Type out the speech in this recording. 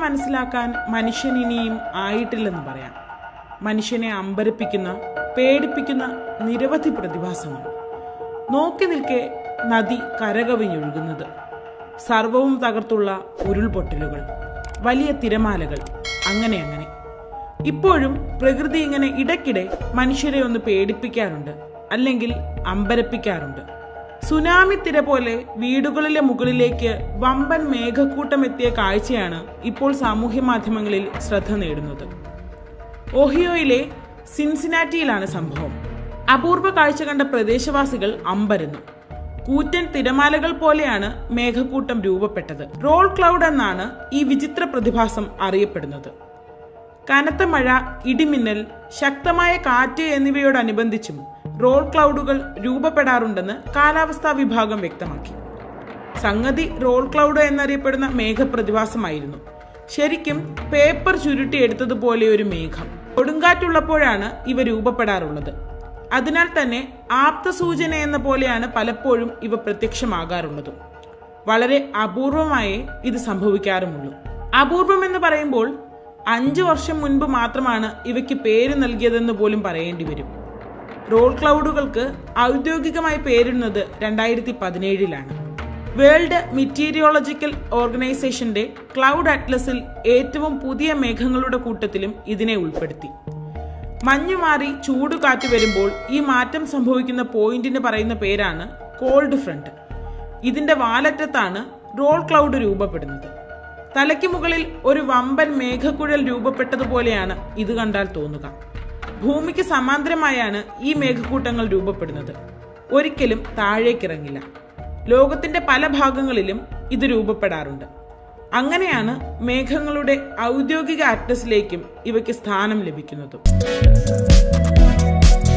മനസ്സിലാക്കാൻ മനുഷ്യൻ ഇനിയും ആയിട്ടില്ലെന്ന് പറയാം മനുഷ്യനെ അമ്പരപ്പിക്കുന്ന പേടിപ്പിക്കുന്ന നിരവധി പ്രതിഭാസങ്ങൾ നോക്കി നിൽക്കെ നദി കരകവിഞ്ഞൊഴുകുന്നത് സർവവും തകർത്തുള്ള ഉരുൾപൊട്ടലുകൾ വലിയ തിരമാലകൾ അങ്ങനെ അങ്ങനെ ഇപ്പോഴും പ്രകൃതി ഇങ്ങനെ ഇടയ്ക്കിടെ മനുഷ്യരെ ഒന്ന് പേടിപ്പിക്കാറുണ്ട് അല്ലെങ്കിൽ അമ്പരപ്പിക്കാറുണ്ട് സുനാമി തിര പോലെ വീടുകളിലെ മുകളിലേക്ക് വമ്പൻ മേഘക്കൂട്ടം എത്തിയ കാഴ്ചയാണ് ഇപ്പോൾ സാമൂഹ്യ മാധ്യമങ്ങളിൽ ശ്രദ്ധ നേടുന്നത് ഓഹിയോയിലെ സിൻസിനാറ്റിയിലാണ് സംഭവം അപൂർവ കാഴ്ച കണ്ട പ്രദേശവാസികൾ അമ്പരന്നു കൂറ്റൻ തിരമാലകൾ പോലെയാണ് മേഘക്കൂട്ടം രൂപപ്പെട്ടത് റോൾ ക്ലൗഡ് എന്നാണ് ഈ വിചിത്ര പ്രതിഭാസം അറിയപ്പെടുന്നത് കനത്ത മഴ ഇടിമിന്നൽ ശക്തമായ കാറ്റ് എന്നിവയോടനുബന്ധിച്ചും റോൾ ക്ലൗഡുകൾ രൂപപ്പെടാറുണ്ടെന്ന് കാലാവസ്ഥാ വിഭാഗം വ്യക്തമാക്കി സംഗതി റോൾ ക്ലൗഡ് എന്നറിയപ്പെടുന്ന മേഘപ്രതിഭാസമായിരുന്നു ശരിക്കും പേപ്പർ ചുരുട്ടിയെടുത്തതുപോലെ ഒരു മേഘം കൊടുങ്കാറ്റുള്ളപ്പോഴാണ് ഇവ രൂപപ്പെടാറുള്ളത് അതിനാൽ തന്നെ ആപ്തസൂചന എന്ന പോലെയാണ് പലപ്പോഴും ഇവ പ്രത്യക്ഷമാകാറുള്ളതും വളരെ അപൂർവമായേ ഇത് സംഭവിക്കാറുമുള്ളൂ അപൂർവം എന്ന് പറയുമ്പോൾ അഞ്ചു വർഷം മുൻപ് മാത്രമാണ് ഇവയ്ക്ക് പേര് നൽകിയതെന്ന് പോലും പറയേണ്ടി വരും റോൾ ക്ലൗഡുകൾക്ക് ഔദ്യോഗികമായി പേരിടുന്നത് രണ്ടായിരത്തി പതിനേഴിലാണ് വേൾഡ് മെറ്റീരിയോളജിക്കൽ ഓർഗനൈസേഷന്റെ ക്ലൗഡ് അറ്റ്ലസിൽ ഏറ്റവും പുതിയ മേഘങ്ങളുടെ കൂട്ടത്തിലും ഇതിനെ ഉൾപ്പെടുത്തി മഞ്ഞു മാറി ചൂട് കാറ്റ് വരുമ്പോൾ ഈ മാറ്റം സംഭവിക്കുന്ന പോയിന്റിന് പറയുന്ന പേരാണ് കോൾഡ് ഫ്രണ്ട് ഇതിന്റെ വാലറ്റത്താണ് റോൾ ക്ലൗഡ് രൂപപ്പെടുന്നത് തലയ്ക്ക് മുകളിൽ ഒരു വമ്പൻ മേഘക്കുഴൽ രൂപപ്പെട്ടതുപോലെയാണ് ഇത് കണ്ടാൽ തോന്നുക ഭൂമിക്ക് സമാന്തരമായാണ് ഈ മേഘക്കൂട്ടങ്ങൾ രൂപപ്പെടുന്നത് ഒരിക്കലും താഴേക്കിറങ്ങില്ല ലോകത്തിന്റെ പല ഭാഗങ്ങളിലും ഇത് രൂപപ്പെടാറുണ്ട് അങ്ങനെയാണ് മേഘങ്ങളുടെ ഔദ്യോഗിക അറ്റ്ലസിലേക്കും ഇവയ്ക്ക് സ്ഥാനം ലഭിക്കുന്നതും